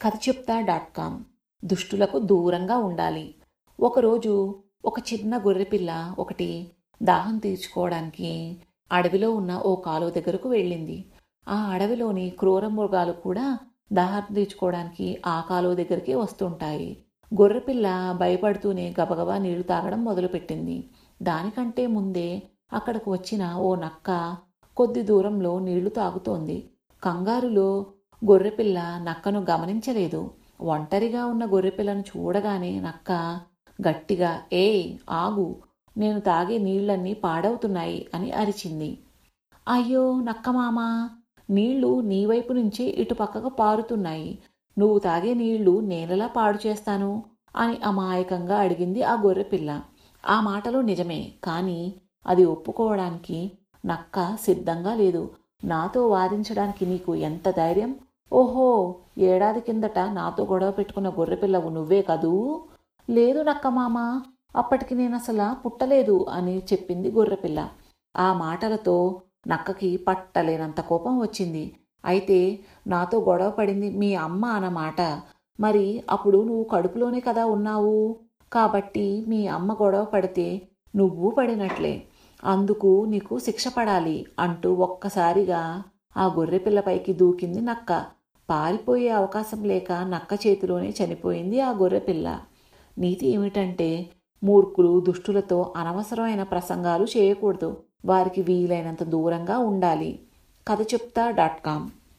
కథ చెప్తా dot com దుష్టులకు దూరంగా ఉండాలి ఒకరోజు ఒక చిన్న గొర్రెపిల్ల ఒకటి దాహం తీర్చుకోవడానికి అడవిలో ఉన్న ఓ కాలువ దగ్గరకు వెళ్ళింది ఆ అడవిలోని క్రూర మృగాలు కూడా దాహం తీర్చుకోవడానికి ఆ కాలువ దగ్గరికి వస్తుంటాయి గొర్రెపిల్ల భయపడుతూనే గబగబా నీళ్లు తాగడం మొదలుపెట్టింది దానికంటే ముందే అక్కడికి వచ్చిన ఓ నక్క కొద్ది దూరంలో నీళ్లు తాగుతోంది కంగారులో గొర్రెపిల్ల నక్కను గమనించలేదు ఒంటరిగా ఉన్న గొర్రెపిల్లను చూడగానే నక్క గట్టిగా ఏయ్ ఆగు నేను తాగే నీళ్లన్నీ పాడవుతున్నాయి అని అరిచింది అయ్యో నక్కమామ నీళ్లు నీ వైపు నుంచి ఇటు పక్కకు పారుతున్నాయి నువ్వు తాగే నీళ్లు నేనెలా పాడు చేస్తాను అని అమాయకంగా అడిగింది ఆ గొర్రెపిల్ల ఆ మాటలు నిజమే కానీ అది ఒప్పుకోవడానికి నక్క సిద్ధంగా లేదు నాతో వాదించడానికి నీకు ఎంత ధైర్యం ఓహో ఏడాది కిందట నాతో గొడవ పెట్టుకున్న గొర్రెపిల్లవు నువ్వే కదూ లేదు నక్కమామ అప్పటికి నేను అసలు పుట్టలేదు అని చెప్పింది గొర్రెపిల్ల ఆ మాటలతో నక్కకి పట్టలేనంత కోపం వచ్చింది అయితే నాతో గొడవ పడింది మీ అమ్మ అన్నమాట మరి అప్పుడు నువ్వు కడుపులోనే కదా ఉన్నావు కాబట్టి మీ అమ్మ గొడవ పడితే నువ్వు పడినట్లే అందుకు నీకు శిక్ష పడాలి అంటూ ఒక్కసారిగా ఆ గొర్రెపిల్లపైకి దూకింది నక్క పారిపోయే అవకాశం లేక నక్క చేతిలోనే చనిపోయింది ఆ గొర్రెపిల్ల నీతి ఏమిటంటే మూర్ఖులు దుష్టులతో అనవసరమైన ప్రసంగాలు చేయకూడదు వారికి వీలైనంత దూరంగా ఉండాలి కథ చెప్తా డాట్ కామ్